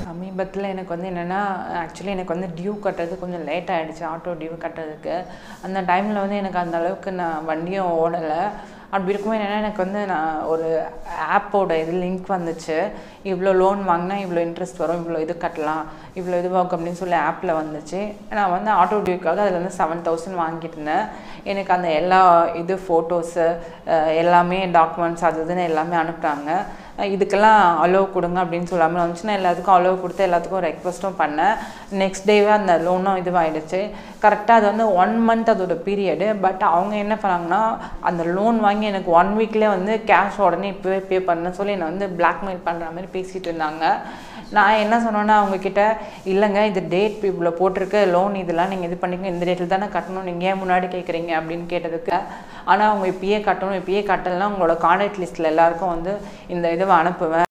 சமீபத்தில் எனக்கு வந்து என்னென்னா ஆக்சுவலி எனக்கு வந்து டியூ கட்டுறது கொஞ்சம் லேட் ஆகிடுச்சு ஆட்டோ டியூ கட்டுறதுக்கு அந்த டைமில் வந்து எனக்கு அந்த அளவுக்கு நான் வண்டியும் ஓடலை அப்படி இருக்கும்போது என்னென்னா எனக்கு வந்து நான் ஒரு ஆப்போட இது லிங்க் வந்துச்சு இவ்வளோ லோன் வாங்கினா இவ்வளோ இன்ட்ரெஸ்ட் வரும் இவ்வளோ இது கட்டலாம் இவ்வளோ இதுவாகும் அப்படின்னு சொல்லி ஆப்பில் வந்துச்சு நான் வந்து ஆட்டோ டியூக்காக அதில் வந்து செவன் தௌசண்ட் வாங்கிட்டு இருந்தேன் எனக்கு அந்த எல்லா இது ஃபோட்டோஸு எல்லாமே டாக்குமெண்ட்ஸ் அது இதுன்னு எல்லாமே அனுப்புகிறாங்க இதுக்கெல்லாம் அலோவ் கொடுங்க அப்படின்னு சொல்லாமல் வந்துச்சு நான் எல்லாத்துக்கும் அலோவ் கொடுத்து எல்லாத்துக்கும் ரெக்வஸ்ட்டும் பண்ணேன் நெக்ஸ்ட் டேவே அந்த லோனும் இதுவாகிடுச்சு கரெக்டாக அது வந்து ஒன் மந்த் அதோட பீரியடு பட் அவங்க என்ன பண்ணாங்கன்னா அந்த லோன் வாங்கி எனக்கு ஒன் வீக்லேயே வந்து கேஷ் உடனே இப்போவே பே பண்ண சொல்லி என்னை வந்து பிளாக்மெயில் பண்ணுற மாதிரி பேசிகிட்டு இருந்தாங்க நான் என்ன சொன்னேன்னா அவங்கக்கிட்ட இல்லைங்க இது டேட் இவ்வளோ போட்டிருக்கு லோன் இதெல்லாம் நீங்கள் இது பண்ணிக்க இந்த டேட்டில் தானே கட்டணும் நீங்கள் ஏன் முன்னாடி கேட்குறீங்க அப்படின்னு கேட்டதுக்கு ஆனால் அவங்க இப்பயே கட்டணும் இப்பயே கட்டலைன்னா உங்களோட கான்டாக்ட் லிஸ்ட்டில் எல்லாருக்கும் வந்து இந்த இதுவை அனுப்புவேன்